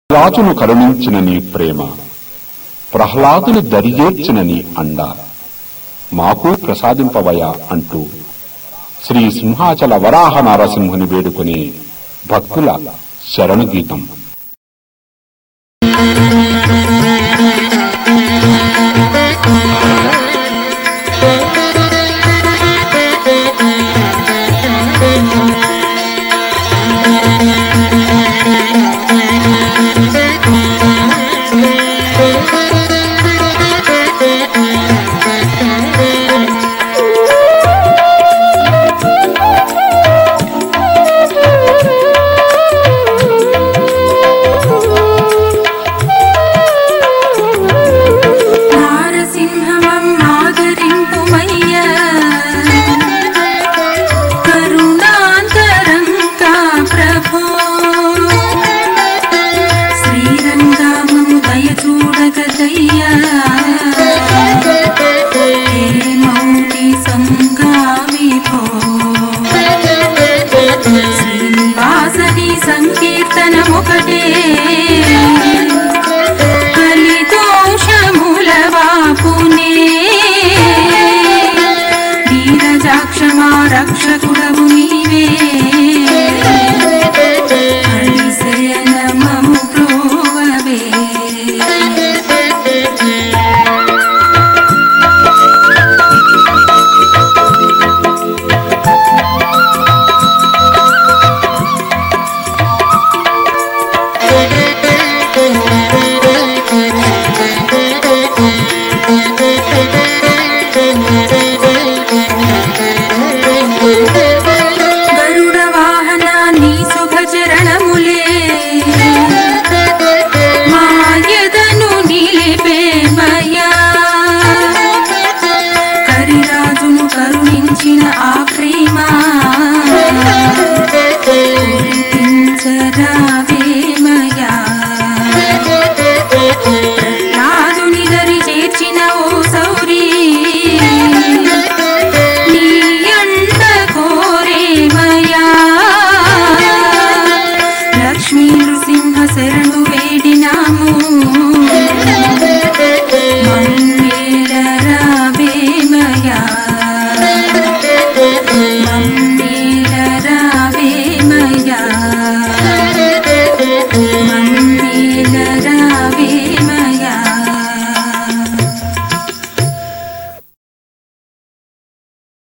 రాజును కరుణించిన నీ ప్రేమ ప్రహ్లాదుని దరిజేర్చిన నీ అండ మాకు ప్రసాదింపవయా అంటూ శ్రీ సింహాచల వరాహ నారసింహుని వేడుకునే భక్తుల శరణు గీతం నారసింహమన్నాదరింపుమయ్య కరుణాంతరంగా ప్రభో శ్రీరంగమము దయ చూడగదయ్యా హే మౌని సంగామి భో శ్రీనివాసని సంకీర్తనమొకటే కలిదోషముల వాపునే నీరజాక్షమా రక్షకుడవు నీవే హరిశయనమము ప్రోవవే గరుడ వాహన నీ శుభచరణములే మాయదను నిలిపేమయ్యా కరిరాజును కరుణించిన ఆ ప్రేమ కురిపించరావేమయ్యా ప్రహ్లాదుని దరి చేర్చిన ఓ సౌరీ నీ అండ కోరేమయా లక్ష్మీ నృసింహ శరణు వేడినాము మమ్మేలరావేమయా మమ్మేలరావేమయా